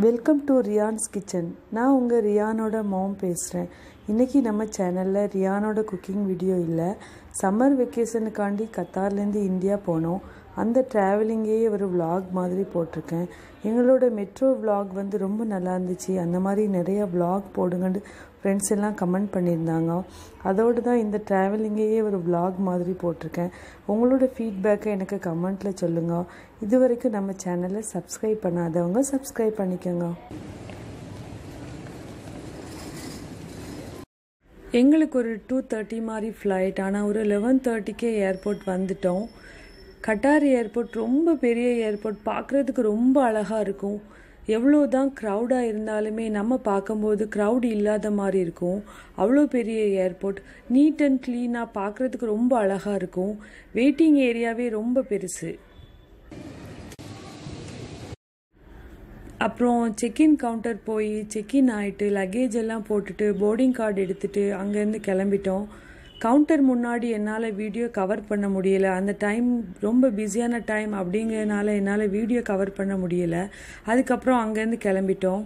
welcome to ரியான்ஸ் kitchen நான் உங்கள் ரியானோட மாம் பேசுகிறேன் இன்றைக்கி நம்ம சேனலில் ரியானோட குக்கிங் வீடியோ இல்லை சம்மர் வெக்கேஷனுக்காண்டி கத்தார்லேருந்து இந்தியா போனோம் அந்த ட்ராவலிங்கே ஒரு vlog மாதிரி போட்டிருக்கேன் எங்களோட மெட்ரோ vlog வந்து ரொம்ப நல்லா இருந்துச்சு அந்த மாதிரி நிறைய vlog போடுங்கன்னு ஃப்ரெண்ட்ஸ் எல்லாம் கமெண்ட் பண்ணியிருந்தாங்க அதோடு தான் இந்த ட்ராவலிங்கையே ஒரு vlog மாதிரி போட்டிருக்கேன் உங்களோட ஃபீட்பேக்கை எனக்கு கமெண்ட்டில் சொல்லுங்கள் இது வரைக்கும் நம்ம சேனலை சப்ஸ்கிரைப் பண்ணாதவங்க சப்ஸ்கிரைப் பண்ணிக்கோங்க எங்களுக்கு ஒரு டூ தேர்ட்டி மாதிரி ஃப்ளைட் ஆனால் ஒரு லெவன் தேர்ட்டிக்கே ஏர்போர்ட் வந்துட்டோம் கட்டார் ஏர்போர்ட் ரொம்ப பெரிய ஏர்போர்ட் பார்க்குறதுக்கு ரொம்ப அழகாக இருக்கும் எவ்வளோ தான் க்ரௌடாக இருந்தாலுமே நம்ம பார்க்கும்போது க்ரௌட் இல்லாத மாதிரி இருக்கும் அவ்வளோ பெரிய ஏர்போர்ட் நீட் அண்ட் க்ளீனாக பார்க்குறதுக்கு ரொம்ப அழகாக இருக்கும் வெயிட்டிங் ஏரியாவே ரொம்ப பெருசு அப்புறம் செக்இன் கவுண்டர் போய் செக்இன் ஆகிட்டு லக்கேஜ் எல்லாம் போட்டுட்டு போர்டிங் கார்டு எடுத்துட்டு அங்கேருந்து கிளம்பிட்டோம் கவுண்டர் முன்னாடி என்னால் வீடியோ கவர் பண்ண முடியல அந்த டைம் ரொம்ப பிஸியான டைம் அப்படிங்கிறதுனால என்னால் வீடியோ கவர் பண்ண முடியல அதுக்கப்புறம் அங்கேருந்து கிளம்பிட்டோம்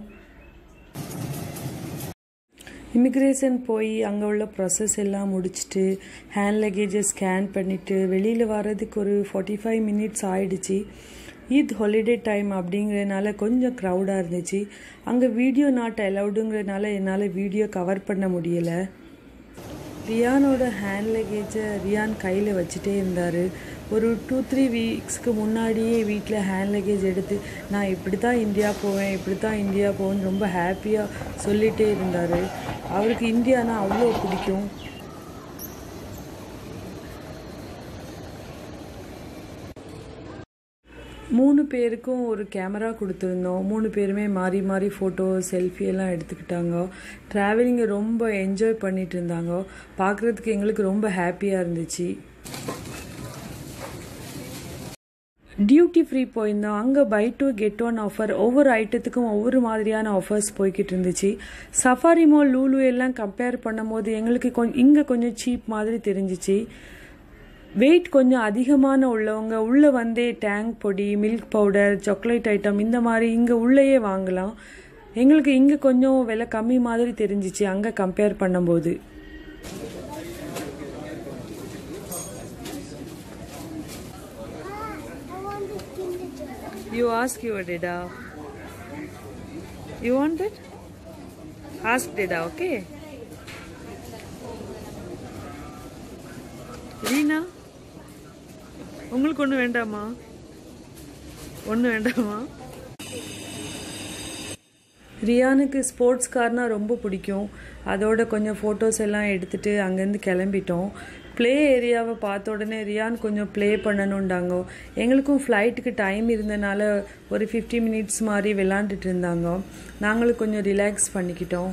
இமிக்ரேஷன் போய் அங்கே உள்ள ப்ராசஸ் எல்லாம் முடிச்சுட்டு ஹேண்ட் லக்கேஜை ஸ்கேன் பண்ணிவிட்டு வெளியில் வர்றதுக்கு ஒரு ஃபார்ட்டி ஃபைவ் மினிட்ஸ் ஆயிடுச்சு ஈத் ஹாலிடே டைம் அப்படிங்கிறதுனால கொஞ்சம் க்ரௌடாக இருந்துச்சு அங்கே வீடியோ நாட் அலவுடுங்கிறதுனால என்னால் வீடியோ கவர் பண்ண முடியலை ரியானோட ஹேண்ட் லக்கேஜை ரியான் கையில் வச்சுட்டே இருந்தார் ஒரு டூ த்ரீ வீக்ஸ்க்கு முன்னாடியே வீட்டில் ஹேண்ட் லக்கேஜ் எடுத்து நான் இப்படி தான் இந்தியா போவேன் இப்படி தான் இந்தியா போவேன்னு ரொம்ப ஹாப்பியாக சொல்லிகிட்டே இருந்தார் அவருக்கு இந்தியானா அவ்வளோ பிடிக்கும் மூணு பேருக்கும் ஒரு கேமரா கொடுத்துருந்தோம் மூணு பேருமே மாறி மாறி ஃபோட்டோ செல்ஃபி எல்லாம் எடுத்துக்கிட்டாங்க ட்ராவலிங்கை ரொம்ப என்ஜாய் பண்ணிட்டு இருந்தாங்க பார்க்குறதுக்கு எங்களுக்கு ரொம்ப ஹாப்பியாக இருந்துச்சு டியூட்டி ஃப்ரீ போயிருந்தோம் அங்கே buy two get one offer ஒவ்வொரு ஐட்டத்துக்கும் ஒவ்வொரு மாதிரியான ஆஃபர்ஸ் போய்கிட்டு இருந்துச்சு சஃபாரி மால் லூலு எல்லாம் கம்பேர் பண்ணும்போது எங்களுக்கு கொஞ்சம் இங்கே கொஞ்சம் சீப் மாதிரி தெரிஞ்சிச்சு வெயிட் கொஞ்சம் அதிகமான உள்ளவங்க உள்ளே வந்தே டேங்க் பொடி மில்க் பவுடர் சாக்லேட் ஐட்டம் இந்த மாதிரி இங்கே உள்ளேயே வாங்கலாம் எங்களுக்கு இங்கே கொஞ்சம் விலை கம்மி மாதிரி தெரிஞ்சிச்சு அங்கே கம்பேர் பண்ணும்போது you ask your data you want it ask data okay Reena உங்களுக்கு ஒன்றும் வேண்டாமா ஒன்றும் வேண்டாமா ரியானுக்கு ஸ்போர்ட்ஸ் கார்னா ரொம்ப பிடிக்கும் அதோட கொஞ்சம் ஃபோட்டோஸ் எல்லாம் எடுத்துட்டு அங்கேருந்து கிளம்பிட்டோம் ப்ளே ஏரியாவை பார்த்த உடனே ரியான் கொஞ்சம் ப்ளே பண்ணணுண்டாங்க எங்களுக்கும் ஃப்ளைட்டுக்கு டைம் இருந்தனால ஒரு ஃபிஃப்டி மினிட்ஸ் மாதிரி விளாண்டுட்டு இருந்தாங்க நாங்களும் கொஞ்சம் ரிலாக்ஸ் பண்ணிக்கிட்டோம்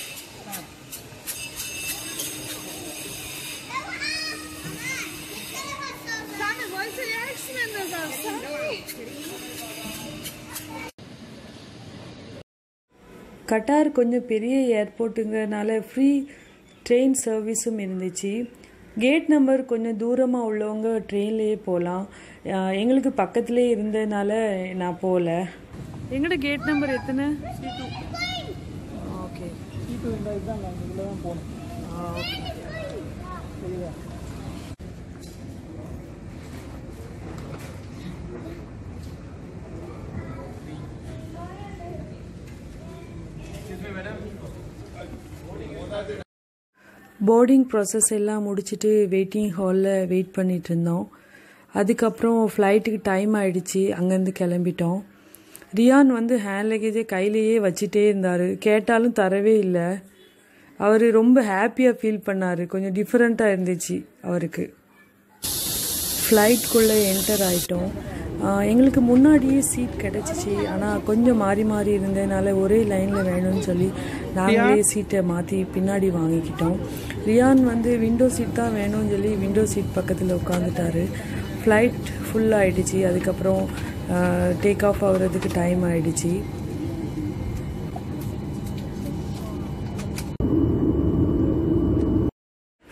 கட்டார் கொஞ்சம் பெரிய ஏர்போர்ட்டுங்கிறதுனால ஃப்ரீ ட்ரெயின் சர்வீஸும் இருந்துச்சு கேட் நம்பர் கொஞ்சம் தூரமாக உள்ளவங்க ட்ரெயின்லேயே போகலாம் எங்களுக்கு பக்கத்துலேயே இருந்ததுனால நான் போகல எங்களோட கேட் நம்பர் எத்தனை ஓகே ஓகே போர்டிங் ப்ராசஸ் எல்லாம் முடிச்சுட்டு வெயிட்டிங் ஹாலில் வெயிட் பண்ணிட்டு இருந்தோம் அதுக்கப்புறம் ஃப்ளைட்டுக்கு டைம் ஆயிடுச்சு அங்கேருந்து கிளம்பிட்டோம் ரியான் வந்து ஹேண்ட் லக்கேஜை கையிலேயே வச்சுட்டே இருந்தார் கேட்டாலும் தரவே இல்லை அவர் ரொம்ப ஹாப்பியாக ஃபீல் பண்ணார் கொஞ்சம் டிஃப்ரெண்ட்டாக இருந்துச்சு அவருக்கு ஃப்ளைட்குள்ளே என்டர் ஆகிட்டோம் எங்களுக்கு முன்னாடியே சீட் கிடச்சிச்சு ஆனால் கொஞ்சம் மாறி மாறி இருந்ததுனால ஒரே லைனில் வேணும்னு சொல்லி நாங்களே சீட்டை மாற்றி பின்னாடி வாங்கிக்கிட்டோம் ரியான் வந்து விண்டோ சீட் தான் வேணும்னு சொல்லி விண்டோ சீட் பக்கத்தில் உட்காந்துட்டாரு ஃப்ளைட் ஃபுல் ஆகிடுச்சு அதுக்கப்புறம் டேக் ஆஃப் ஆகுறதுக்கு டைம் ஆகிடுச்சு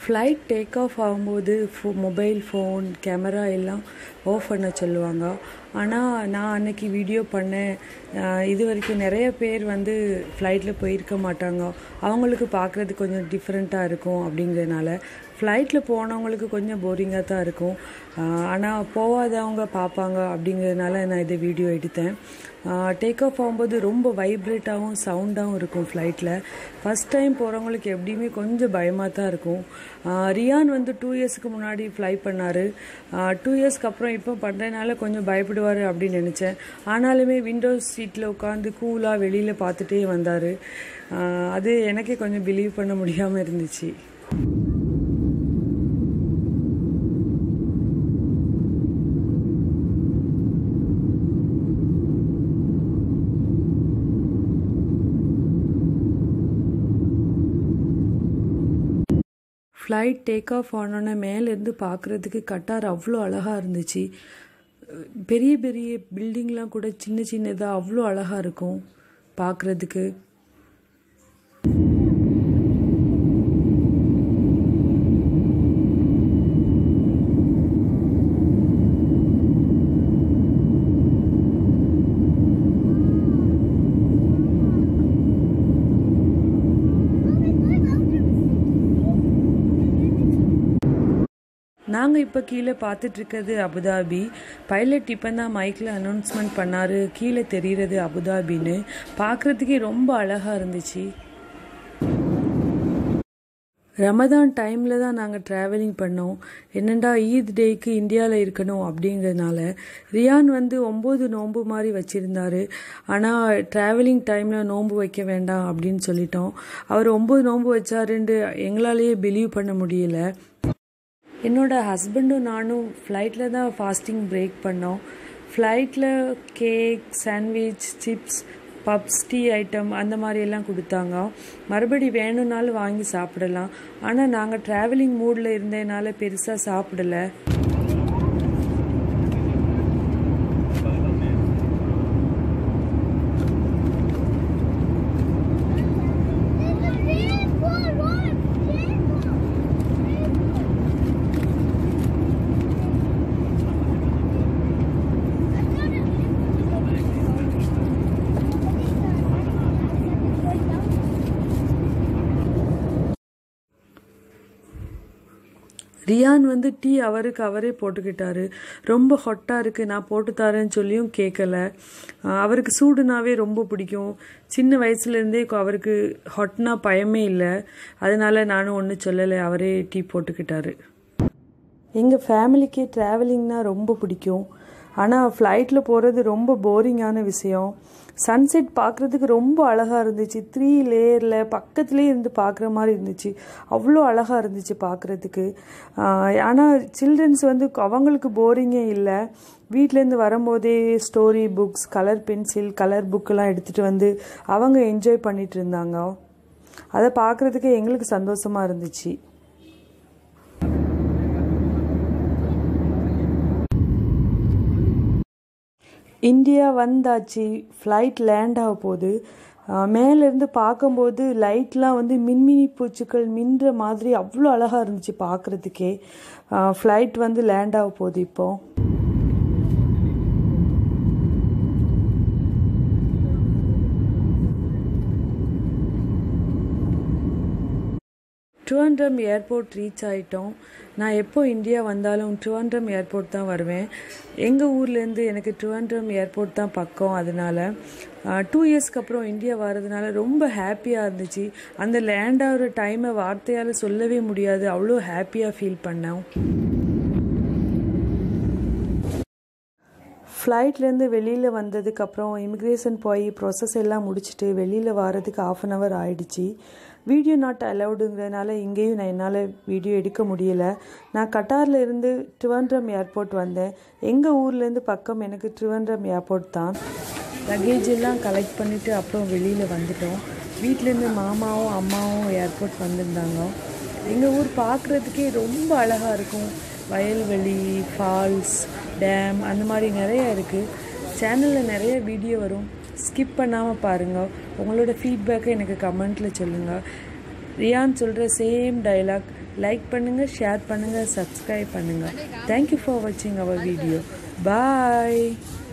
ஃப்ளைட் டேக் ஆஃப் ஆகும்போது ஃபோ மொபைல் ஃபோன் கேமரா எல்லாம் ஆஃப் பண்ண சொல்லுவாங்க ஆனால் நான் அன்னைக்கு வீடியோ பண்ணேன் ஆஹ் இது வரைக்கும் நிறைய பேர் வந்து ஃப்ளைட்டில் போயிருக்க மாட்டாங்க அவங்களுக்கு பார்க்குறது கொஞ்சம் டிஃப்ரெண்ட்டாக இருக்கும் அப்படிங்கிறதுனால ஃப்ளைட்டில் போனவங்களுக்கு கொஞ்சம் போரிங்காக தான் இருக்கும் ஆனால் போகாதவங்க பார்ப்பாங்க அப்படிங்கிறதுனால நான் இதை வீடியோ எடுத்தேன் டேக் ஆஃப் ஆகும்போது ரொம்ப வைப்ரேட்டாகவும் சவுண்டாகவும் இருக்கும் ஃப்ளைட்டில் ஃபஸ்ட் டைம் போகிறவங்களுக்கு எப்படியுமே கொஞ்சம் பயமாக தான் இருக்கும் ஆஹ் ரியான் வந்து டூ இயர்ஸ்க்கு முன்னாடி ஃப்ளை பண்ணார் டூ இயர்ஸ்க்கு அப்புறம் இப்போ பண்ணுறதுனால கொஞ்சம் பயப்படுவார் அப்படின்னு நினச்சேன் ஆனாலுமே விண்டோஸ் சீட்டில் உட்காந்து கூலாக வெளியில் பார்த்துட்டே வந்தார் அது எனக்கே கொஞ்சம் பிலீவ் பண்ண முடியாமல் இருந்துச்சு ஃப்ளைட் டேக் ஆஃப் ஆனோன்னே மேலேருந்து பார்க்குறதுக்கு கட்டார் அவ்வளோ அழகாக இருந்துச்சு பெரிய பெரிய பில்டிங்லாம் கூட சின்ன சின்னதாக அவ்வளோ அழகாக இருக்கும் பார்க்குறதுக்கு நாங்கள் இப்போ கீழே பார்த்துட்டு இருக்கிறது அபுதாபி பைலட் இப்போ தான் மைக்கில் அனௌன்ஸ்மெண்ட் பண்ணார் கீழே தெரிகிறது அபுதாபின்னு பார்க்குறதுக்கே ரொம்ப அழகாக இருந்துச்சு ரமதான் டைமில் தான் நாங்கள் ட்ராவலிங் பண்ணோம் என்னண்டா ஈத் டேக்கு இந்தியாவில் இருக்கணும் அப்படிங்கிறதுனால ரியான் வந்து ஒம்பது நோன்பு மாதிரி வச்சுருந்தாரு ஆனால் ட்ராவலிங் டைமில் நோன்பு வைக்க வேண்டாம் அப்படின்னு சொல்லிட்டோம் அவர் ஒம்பது நோன்பு வச்சாருன்ட்டு எங்களாலேயே பிலீவ் பண்ண முடியல என்னோட ஹஸ்பண்டும் நானும் ஃப்ளைட்டில் தான் ஃபாஸ்டிங் பிரேக் பண்ணோம் ஃப்ளைட்டில் cake sandwich chips puffs tea item அந்த மாதிரி எல்லாம் கொடுத்தாங்க மறுபடி வேணும்னாலும் வாங்கி சாப்பிடலாம் ஆனால் நாங்கள் ட்ராவலிங் மூடில் இருந்ததுனால பெருசாக சாப்பிடல ரியான் வந்து டீ அவருக்கு அவரே போட்டுக்கிட்டாரு ரொம்ப ஹொட்டாக இருக்குது நான் போட்டு தரேன்னு சொல்லியும் கேட்கல அவருக்கு சூடுனாவே ரொம்ப பிடிக்கும் சின்ன வயசுலேருந்தே அவருக்கு ஹொட்னா பயமே இல்லை அதனால நானும் ஒன்றும் சொல்லலை அவரே டீ போட்டுக்கிட்டாரு எங்கள் ஃபேமிலிக்கு ட்ராவலிங்னா ரொம்ப பிடிக்கும் ஆனால் ஃப்ளைட்டில் போகிறது ரொம்ப போரிங்கான விஷயம் சன்செட் பார்க்குறதுக்கு ரொம்ப அழகாக இருந்துச்சு த்ரீ லேயரில் பக்கத்துலேயே இருந்து பார்க்குற மாதிரி இருந்துச்சு அவ்வளோ அழகாக இருந்துச்சு பார்க்குறதுக்கு ஆனால் சில்ட்ரன்ஸ் வந்து அவங்களுக்கு போரிங்கே இல்லை வீட்டிலேருந்து வரும்போதே story books colour pencil colour புக்கெல்லாம் எடுத்துகிட்டு வந்து அவங்க என்ஜாய் பண்ணிகிட்டு இருந்தாங்க அதை பார்க்குறதுக்கு எங்களுக்கு சந்தோஷமாக இருந்துச்சு இந்தியா வந்தாச்சு ஃப்ளைட் லேண்ட் ஆக போகுது மேலேருந்து பார்க்கும்போது லைட்லாம் வந்து மின்மினி பூச்சிகள் மின்ற மாதிரி அவ்வளோ அழகாக இருந்துச்சு பார்க்குறதுக்கே ஃப்ளைட் வந்து லேண்ட் ஆக போகுது இப்போது ட்ரிவாண்ட்ரம் ஏர்போர்ட் ரீச் ஆகிட்டோம் நான் எப்போ இந்தியா வந்தாலும் ட்ரிவாண்ட்ரம் ஏர்போர்ட் தான் வருவேன் எங்கள் ஊர்லேருந்து எனக்கு ட்ரிவாண்ட்ரம் ஏர்போர்ட் தான் பக்கம் அதனால் டூ இயர்ஸ்க்கு அப்புறம் இந்தியா வர்றதுனால ரொம்ப ஹாப்பியாக இருந்துச்சு அந்த லேண்ட் ஆகிற டைமை வார்த்தையால் சொல்லவே முடியாது அவ்வளோ ஹாப்பியாக ஃபீல் பண்ணேன் ஃப்ளைட்லேருந்து வெளியில் வந்ததுக்கப்புறம் இமிக்ரேஷன் போய் ப்ராசஸ் எல்லாம் முடிச்சுட்டு வெளியில் வர்றதுக்கு ஆஃப் அன் ஹவர் ஆயிடுச்சு வீடியோ நாட் அலவுடுங்கிறதுனால இங்கேயும் நான் என்னால் வீடியோ எடுக்க முடியலை நான் கட்டாரில் இருந்து ட்ரிவாண்ட்ரம் ஏர்போர்ட் வந்தேன் எங்கள் ஊர்லேருந்து பக்கம் எனக்கு ட்ரிவாண்ட்ரம் ஏர்போர்ட் தான் லக்கேஜ் எல்லாம் கலெக்ட் பண்ணிவிட்டு அப்புறம் வெளியில் வந்துட்டோம் வீட்டிலேருந்து மாமாவும் அம்மாவும் ஏர்போர்ட் வந்திருந்தாங்க எங்கள் ஊர் பார்க்குறதுக்கே ரொம்ப அழகாக இருக்கும் வயல்வெளி ஃபால்ஸ் டேம் அந்த மாதிரி நிறைய இருக்குது சேனலில் நிறைய வீடியோ வரும் ஸ்கிப் பண்ணாமல் பாருங்கள் உங்களோட ஃபீட்பேக்கை எனக்கு கமெண்ட்டில் சொல்லுங்கள் ரியான் சொல்கிற சேம் டைலாக் லைக் பண்ணுங்கள் ஷேர் பண்ணுங்கள் சப்ஸ்கிரைப் பண்ணுங்கள் தேங்க்யூ ஃபார் வாட்சிங் அவர் வீடியோ பாய்